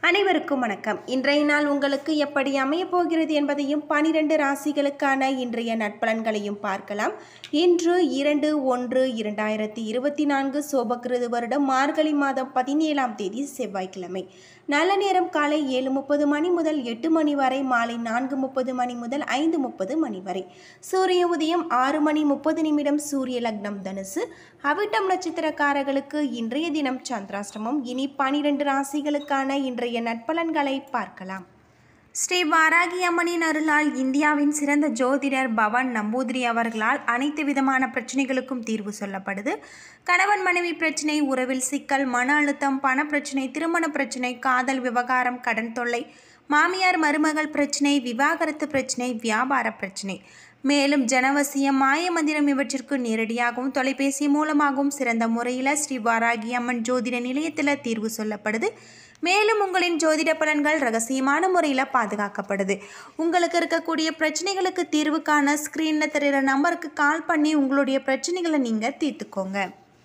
அனைவருக்கும் வணக்கம் இன்றைய நாள் உங்களுக்கு எப்படி அமையப் போகிறது என்பதையும் பனிரெண்டு ராசிகளுக்கான இன்றைய நட்பலன்களையும் பார்க்கலாம் இன்று இரண்டு ஒன்று இரண்டாயிரத்தி இருபத்தி நான்கு சோபகிருது வருடம் மார்கழி மாதம் பதினேழாம் தேதி செவ்வாய்க்கிழமை நல்ல நேரம் காலை ஏழு முப்பது மணி முதல் எட்டு மணி வரை மாலை நான்கு முப்பது மணி முதல் ஐந்து முப்பது மணி வரை சூரிய உதயம் ஆறு மணி முப்பது நிமிடம் சூரிய லக்னம் தனுசு அவிட்டம் நட்சத்திரக்காரர்களுக்கு இன்றைய தினம் சந்திராஷ்டமம் இனி பனிரெண்டு ராசிகளுக்கான இன்றைய நட்பலன்களை பார்க்கலாம் ஸ்ரீ வாராகி அம்மனின் அருளால் இந்தியாவின் சிறந்த ஜோதிடர் பவன் நம்பூதிரி அவர்களால் அனைத்து விதமான பிரச்சனைகளுக்கும் தீர்வு சொல்லப்படுது கணவன் மனைவி பிரச்சனை உறவில் சிக்கல் மன அழுத்தம் பண பிரச்சனை திருமண பிரச்சனை காதல் விவகாரம் கடன் தொல்லை மாமியார் மருமகள் பிரச்சனை விவாகரத்து பிரச்சனை வியாபார பிரச்சனை மேலும் ஜனவசியம் மாயமந்திரம் இவற்றிற்கு நேரடியாகவும் தொலைபேசி மூலமாகவும் சிறந்த முறையில் ஸ்ரீ வாராகி அம்மன் ஜோதிட நிலையத்தில் தீர்வு சொல்லப்படுது மேலும் உங்களின் ஜோதிட பலன்கள் ரகசியமான முறையில் பாதுகாக்கப்படுது உங்களுக்கு இருக்கக்கூடிய பிரச்சனைகளுக்கு தீர்வு காண ஸ்க்ரீனில் தெரிகிற நம்பருக்கு கால் பண்ணி உங்களுடைய பிரச்சனைகளை நீங்கள் தீர்த்துக்கோங்க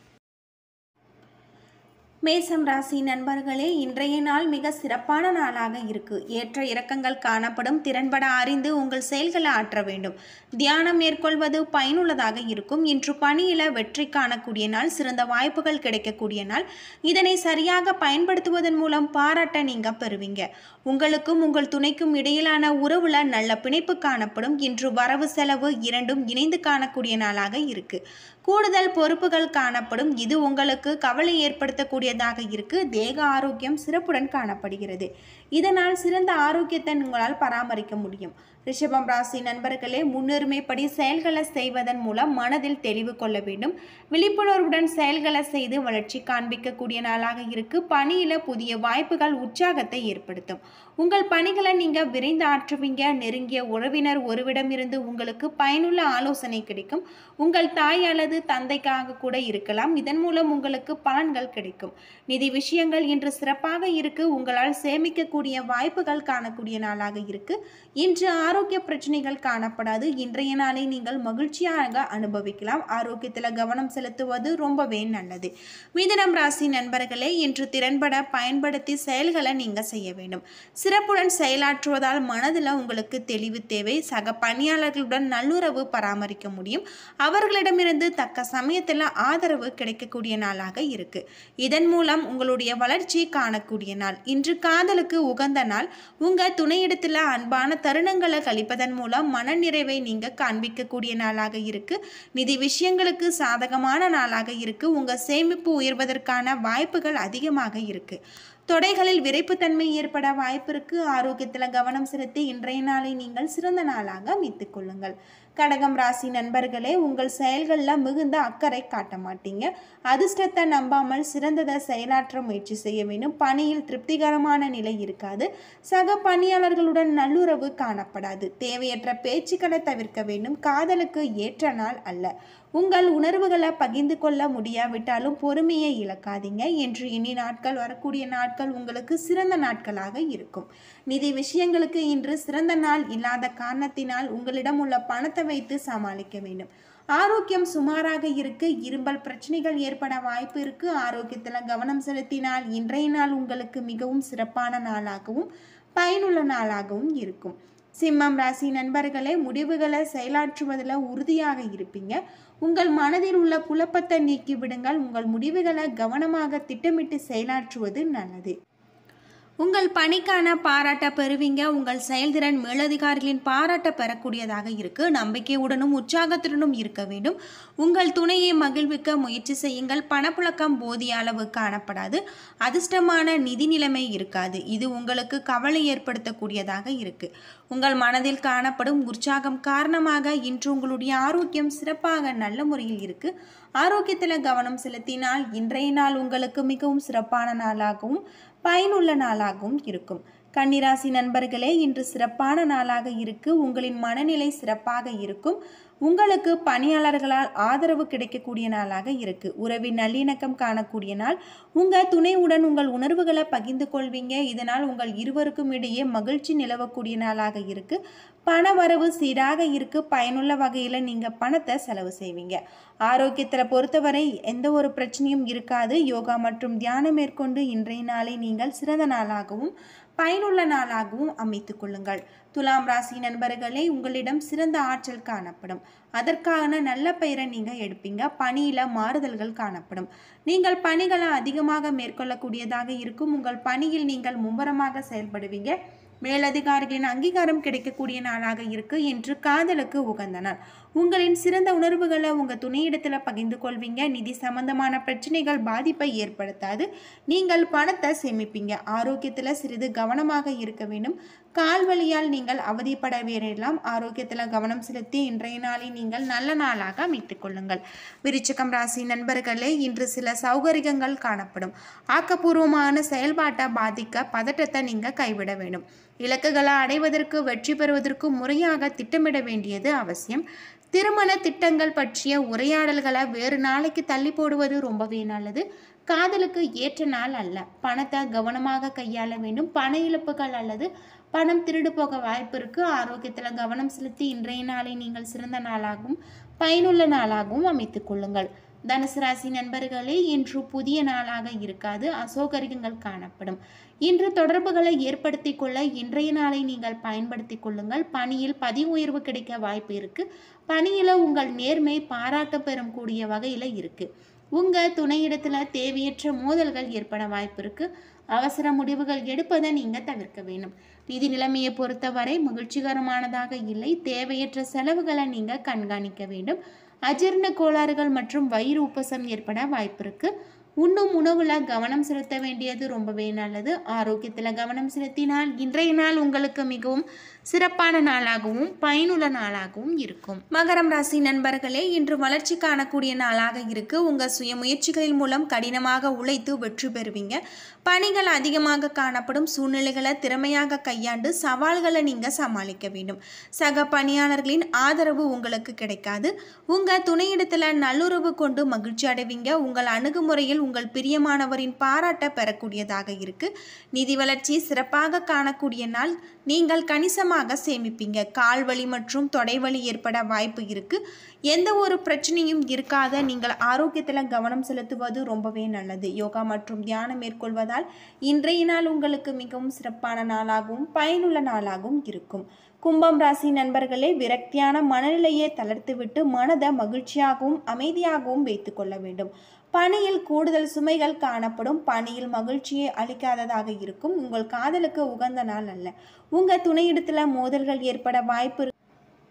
மேசம் ராசி நண்பர்களே இன்றைய நாள் மிக சிறப்பான நாளாக இருக்கு ஏற்ற இறக்கங்கள் காணப்படும் திறன்பட அறிந்து உங்கள் செயல்களை ஆற்ற வேண்டும் தியானம் மேற்கொள்வது பயனுள்ளதாக இருக்கும் இன்று பணியில வெற்றி காணக்கூடிய நாள் சிறந்த வாய்ப்புகள் கிடைக்கக்கூடிய நாள் இதனை சரியாக பயன்படுத்துவதன் மூலம் பாராட்ட நீங்க பெறுவீங்க உங்களுக்கும் உங்கள் துணைக்கும் இடையிலான உறவுல நல்ல பிணைப்பு காணப்படும் இன்று வரவு செலவு இரண்டும் இணைந்து காணக்கூடிய நாளாக இருக்கு கூடுதல் பொறுப்புகள் காணப்படும் இது உங்களுக்கு கவலை ஏற்படுத்தக்கூடியதாக இருக்கு தேக ஆரோக்கியம் சிறப்புடன் காணப்படுகிறது இதனால் சிறந்த ஆரோக்கியத்தை உங்களால் பராமரிக்க முடியும் ரிஷபம் ராசி நண்பர்களே முன்னுரிமைப்படி செயல்களை செய்வதன் மூலம் மனதில் தெளிவு கொள்ள வேண்டும் விழிப்புணர்வுடன் செயல்களை செய்து வளர்ச்சி காண்பிக்கக்கூடிய நாளாக இருக்கு பணியில புதிய வாய்ப்புகள் உற்சாகத்தை ஏற்படுத்தும் உங்கள் பணிகளை நீங்க விரைந்து ஆற்றுவீங்க நெருங்கிய உறவினர் ஒருவிடமிருந்து உங்களுக்கு பயனுள்ள ஆலோசனை கிடைக்கும் உங்கள் தாய் அல்லது தந்தைக்காக கூட இருக்கலாம் இதன் மூலம் உங்களுக்கு பலன்கள் கிடைக்கும் நிதி விஷயங்கள் இன்று சிறப்பாக இருக்கு உங்களால் சேமிக்கக்கூடிய வாய்ப்புகள் காணக்கூடிய நாளாக இருக்கு இன்று ஆரோக்கிய பிரச்சனைகள் காணப்படாது இன்றைய நாளை நீங்கள் மகிழ்ச்சியாக அனுபவிக்கலாம் ஆரோக்கியத்தில் கவனம் செலுத்துவது ரொம்பவே நல்லது மிதனம் ராசி நண்பர்களே இன்று திறன்பட பயன்படுத்தி செயல்களை நீங்கள் செய்ய வேண்டும் சிறப்புடன் செயலாற்றுவதால் மனதில் உங்களுக்கு தெளிவு தேவை சக பணியாளர்களுடன் நல்லுறவு பராமரிக்க முடியும் அவர்களிடமிருந்து தக்க சமயத்தில் ஆதரவு கிடைக்கக்கூடிய நாளாக இருக்கு இதன் மூலம் உங்களுடைய வளர்ச்சி காணக்கூடிய நாள் இன்று காதலுக்கு உகந்த நாள் உங்க துணையிடத்தில் அன்பான தருணங்களை கழிப்பதன் மூலம் மனநிறைவை நீங்க காண்பிக்கக்கூடிய நாளாக இருக்கு நிதி விஷயங்களுக்கு சாதகமான நாளாக இருக்கு உங்க சேமிப்பு உயர்வதற்கான வாய்ப்புகள் அதிகமாக இருக்கு தொடைகளில் விரைப்புத்தன்மை ஏற்பட வாய்ப்பு இருக்கு ஆரோக்கியத்தில் கவனம் செலுத்தி இன்றைய நாளை நீங்கள் சிறந்த நாளாக அமைத்துக் கொள்ளுங்கள் கடகம் ராசி நண்பர்களே உங்கள் செயல்களில் மிகுந்த அக்கறை காட்ட மாட்டீங்க அதிர்ஷ்டத்தை நம்பாமல் சிறந்ததை செயலாற்ற முயற்சி செய்ய வேண்டும் பணியில் திருப்திகரமான நிலை இருக்காது சக பணியாளர்களுடன் நல்லுறவு காணப்படாது தேவையற்ற பேச்சுக்களை தவிர்க்க வேண்டும் காதலுக்கு ஏற்ற நாள் அல்ல உங்கள் உணர்வுகளை பகிர்ந்து கொள்ள முடியாவிட்டாலும் பொறுமையை இழக்காதீங்க என்று இனி நாட்கள் வரக்கூடிய நாட்கள் உங்களுக்கு சிறந்த நாட்களாக இருக்கும் நிதி விஷயங்களுக்கு இன்று சிறந்த நாள் இல்லாத காரணத்தினால் உங்களிடம் உள்ள பணத்தை வைத்து சமாளிக்க வேண்டும் ஆரோக்கியம் சுமாராக இருக்கு இரும்பல் பிரச்சனைகள் ஏற்பட வாய்ப்பு இருக்கு ஆரோக்கியத்தில் கவனம் செலுத்தினால் இன்றைய நாள் உங்களுக்கு மிகவும் சிறப்பான நாளாகவும் பயனுள்ள நாளாகவும் இருக்கும் சிம்மம் ராசி நண்பர்களே முடிவுகளை செயலாற்றுவதில் உறுதியாக இருப்பீங்க உங்கள் மனதில் உள்ள குழப்பத்தை நீக்கி விடுங்கள் உங்கள் முடிவுகளை கவனமாக திட்டமிட்டு செயலாற்றுவது நல்லது உங்கள் பணிக்கான பாராட்ட பெறுவீங்க உங்கள் செயல்திறன் மேலதிகாரிகளின் பாராட்ட பெறக்கூடியதாக இருக்கு நம்பிக்கையுடனும் உற்சாகத்துடனும் இருக்க வேண்டும் உங்கள் துணையை மகிழ்விக்க முயற்சி செய்யுங்கள் பணப்புழக்கம் போதிய அளவு காணப்படாது அதிர்ஷ்டமான நிதி நிலைமை இருக்காது இது உங்களுக்கு கவலை ஏற்படுத்தக்கூடியதாக இருக்கு உங்கள் மனதில் காணப்படும் உற்சாகம் காரணமாக இன்று உங்களுடைய ஆரோக்கியம் சிறப்பாக நல்ல முறையில் இருக்கு ஆரோக்கியத்தில் கவனம் செலுத்தினால் இன்றைய நாள் உங்களுக்கு மிகவும் சிறப்பான நாளாகவும் பயனுள்ள நாளாகவும் இருக்கும் கன்னிராசி நண்பர்களே இன்று சிறப்பான நாளாக இருக்கு உங்களின் மனநிலை சிறப்பாக இருக்கும் உங்களுக்கு பணியாளர்களால் ஆதரவு கிடைக்கக்கூடிய நாளாக இருக்கு உறவின் நல்லிணக்கம் காணக்கூடிய நாள் உங்க துணையுடன் உங்கள் உணர்வுகளை பகிர்ந்து கொள்வீங்க இதனால் உங்கள் இருவருக்கும் இடையே மகிழ்ச்சி நிலவக்கூடிய நாளாக இருக்கு பண வரவு சீராக இருக்கு பயனுள்ள வகையில் நீங்க பணத்தை செலவு செய்வீங்க ஆரோக்கியத்தில் பொறுத்தவரை எந்த ஒரு பிரச்சனையும் இருக்காது யோகா மற்றும் தியானம் மேற்கொண்டு இன்றைய நாளை நீங்கள் சிறந்த நாளாகவும் பயனுள்ள நாளாகவும் அமைத்துக் கொள்ளுங்கள் துலாம் ராசி நண்பர்களே உங்களிடம் சிறந்த ஆற்றல் காணப்படும் அதற்கான நல்ல பெயரை நீங்கள் எடுப்பீங்க பணியில் மாறுதல்கள் காணப்படும் நீங்கள் பணிகளை அதிகமாக மேற்கொள்ளக்கூடியதாக இருக்கும் உங்கள் பணியில் நீங்கள் மும்முரமாக செயல்படுவீங்க மேலதிகாரிகளின் அங்கீகாரம் கிடைக்கக்கூடிய நாளாக இருக்கு என்று காதலுக்கு உகந்த நாள் உங்களின் சிறந்த உணர்வுகளை உங்கள் துணையிடத்தில் பகிர்ந்து கொள்வீங்க நிதி சம்பந்தமான பிரச்சனைகள் பாதிப்பை ஏற்படுத்தாது நீங்கள் பணத்தை சேமிப்பீங்க ஆரோக்கியத்தில் சிறிது கவனமாக இருக்க வேண்டும் கால் வலியால் நீங்கள் அவதிப்பட வேறெல்லாம் ஆரோக்கியத்தில் கவனம் செலுத்தி இன்றைய நாளை நீங்கள் நல்ல நாளாக அமைத்துக் கொள்ளுங்கள் விருச்சிகம் ராசி நண்பர்களே இன்று சில சௌகரியங்கள் காணப்படும் ஆக்கப்பூர்வமான செயல்பாட்டை பாதிக்க பதட்டத்தை நீங்கள் கைவிட வேண்டும் இலக்குகளை அடைவதற்கு வெற்றி பெறுவதற்கு முறையாக திட்டமிட வேண்டியது அவசியம் திருமண திட்டங்கள் பற்றிய உரையாடல்களை வேறு நாளைக்கு தள்ளி போடுவது ரொம்பவே நல்லது காதலுக்கு ஏற்ற நாள் அல்ல பணத்தை கவனமாக கையாள வேண்டும் பண இழப்புகள் அல்லது பணம் திருடு போக வாய்ப்பு இருக்கு ஆரோக்கியத்தில் கவனம் செலுத்தி இன்றைய நாளை நீங்கள் சிறந்த நாளாகவும் பயனுள்ள நாளாகவும் அமைத்துக் கொள்ளுங்கள் தனுசு ராசி நண்பர்களே இன்று புதிய நாளாக இருக்காது அசௌகரியங்கள் காணப்படும் இன்று தொடர்புகளை ஏற்படுத்தி கொள்ள இன்றைய நாளை நீங்கள் பயன்படுத்தி கொள்ளுங்கள் பணியில் பதிவு உயர்வு கிடைக்க வாய்ப்பு இருக்கு பணியில் உங்கள் நேர்மை பாராட்ட பெறும் கூடிய வகையில் இருக்கு உங்கள் துணையிடத்தில் தேவையற்ற மோதல்கள் ஏற்பட வாய்ப்பு இருக்கு அவசர முடிவுகள் எடுப்பதை நீங்கள் தவிர்க்க வேண்டும் நிதி நிலைமையை பொறுத்தவரை மகிழ்ச்சிகரமானதாக இல்லை தேவையற்ற செலவுகளை நீங்கள் கண்காணிக்க வேண்டும் அஜீரண கோளாறுகள் மற்றும் வயிறு உப்பசம் ஏற்பட வாய்ப்பு இருக்கு உண்ணும் உணவுல கவனம் செலுத்த வேண்டியது ரொம்பவே நல்லது ஆரோக்கியத்தில் கவனம் செலுத்தினால் இன்றைய நாள் உங்களுக்கு மிகவும் சிறப்பான நாளாகவும் பயனுள்ள நாளாகவும் இருக்கும் மகரம் ராசி நண்பர்களே இன்று வளர்ச்சி காணக்கூடிய நாளாக இருக்கு உங்க சுய முயற்சிகளின் மூலம் கடினமாக உழைத்து வெற்றி பெறுவீங்க பணிகள் அதிகமாக காணப்படும் சூழ்நிலைகளை திறமையாக கையாண்டு சவால்களை நீங்க சமாளிக்க வேண்டும் சக பணியாளர்களின் ஆதரவு உங்களுக்கு கிடைக்காது உங்க துணையிடத்துல நல்லுறவு கொண்டு மகிழ்ச்சி அடைவீங்க உங்கள் அணுகுமுறையில் உங்கள் பிரியமானவரின் பாராட்ட பெறக்கூடியதாக இருக்கு நிதி வளர்ச்சி சிறப்பாக காணக்கூடிய நாள் நீங்கள் கணிசமாக சேமிப்பீங்க கால்வலி மற்றும் தொடைவலி ஏற்பட வாய்ப்பு இருக்கு எந்த ஒரு பிரச்சனையும் இருக்காத நீங்கள் ஆரோக்கியத்தில் கவனம் செலுத்துவது ரொம்பவே நல்லது யோகா மற்றும் தியானம் மேற்கொள்வதால் இன்றைய நாள் உங்களுக்கு மிகவும் சிறப்பான நாளாகவும் பயனுள்ள நாளாகவும் இருக்கும் கும்பம் ராசி நண்பர்களே விரக்தியான மனநிலையை தளர்த்துவிட்டு மனதை மகிழ்ச்சியாகவும் அமைதியாகவும் வைத்துக்கொள்ள வேண்டும் பணியில் கூடுதல் சுமைகள் காணப்படும் பணியில் மகிழ்ச்சியை அளிக்காததாக இருக்கும் உங்கள் காதலுக்கு உகந்த நாள் அல்ல உங்கள் துணையிடத்தில் மோதல்கள் ஏற்பட வாய்ப்பு இருக்கு.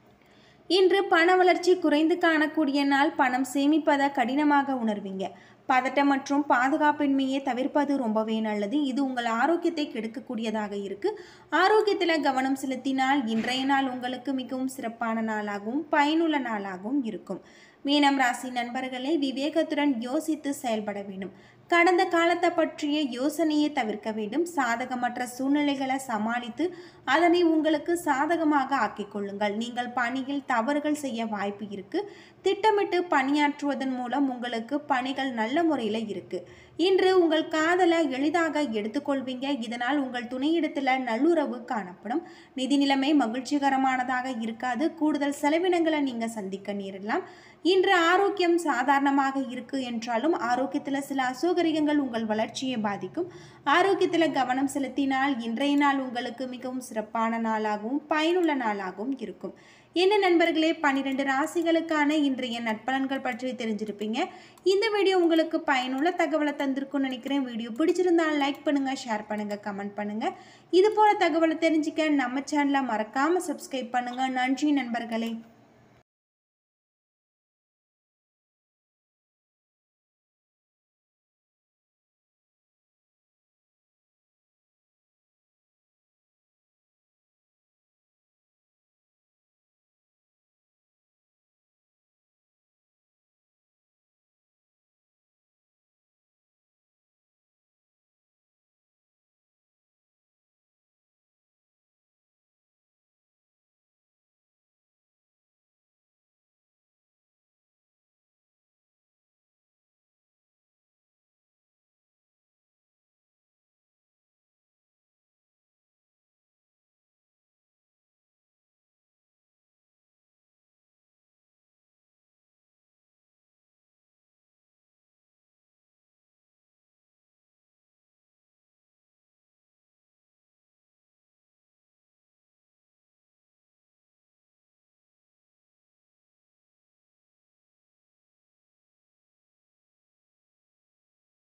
இன்று பண வளர்ச்சி குறைந்து காணக்கூடிய நாள் பணம் சேமிப்பதை கடினமாக உணர்வீங்க பதட்டம் மற்றும் பாதுகாப்பின்மையை தவிர்ப்பது ரொம்பவே நல்லது இது உங்கள் ஆரோக்கியத்தை கெடுக்கக்கூடியதாக இருக்கு ஆரோக்கியத்தில் கவனம் செலுத்தினால் இன்றைய நாள் உங்களுக்கு மிகவும் சிறப்பான நாளாகவும் பயனுள்ள நாளாகவும் இருக்கும் மீனம் ராசி நண்பர்களை விவேகத்துடன் யோசித்து செயல்பட வேண்டும் கடந்த காலத்தை பற்றிய யோசனையை தவிர்க்க வேண்டும் சாதகமற்ற சூழ்நிலைகளை சமாளித்து அதனை உங்களுக்கு சாதகமாக ஆக்கிக் கொள்ளுங்கள் நீங்கள் பணியில் தவறுகள் செய்ய வாய்ப்பு இருக்கு திட்டமிட்டு பணியாற்றுவதன் மூலம் உங்களுக்கு பணிகள் நல்ல முறையில் இருக்கு இன்று உங்கள் காதலை எளிதாக எடுத்துக்கொள்வீங்க இதனால் உங்கள் துணையிடத்தில் நல்லுறவு காணப்படும் நிதி நிலைமை மகிழ்ச்சிகரமானதாக இருக்காது கூடுதல் செலவினங்களை நீங்கள் சந்திக்க நேரிடலாம் இன்று ஆரோக்கியம் சாதாரணமாக இருக்கு என்றாலும் ஆரோக்கியத்தில் சில அசௌகரியங்கள் உங்கள் வளர்ச்சியை பாதிக்கும் ஆரோக்கியத்தில் கவனம் செலுத்தினால் இன்றைய நாள் உங்களுக்கு மிகவும் சிறப்பான நாளாகவும் பயனுள்ள நாளாகவும் இருக்கும் என்ன நண்பர்களே பன்னிரெண்டு ராசிகளுக்கான இன்றைய நட்பலன்கள் பற்றி தெரிஞ்சிருப்பீங்க இந்த வீடியோ உங்களுக்கு பயனுள்ள தகவலை தந்திருக்கும்னு நினைக்கிறேன் வீடியோ பிடிச்சிருந்தால் லைக் பண்ணுங்க ஷேர் பண்ணுங்க கமெண்ட் பண்ணுங்க இது போல தகவலை தெரிஞ்சுக்க நம்ம சேனலை மறக்காம சப்ஸ்கிரைப் பண்ணுங்க நன்றி நண்பர்களே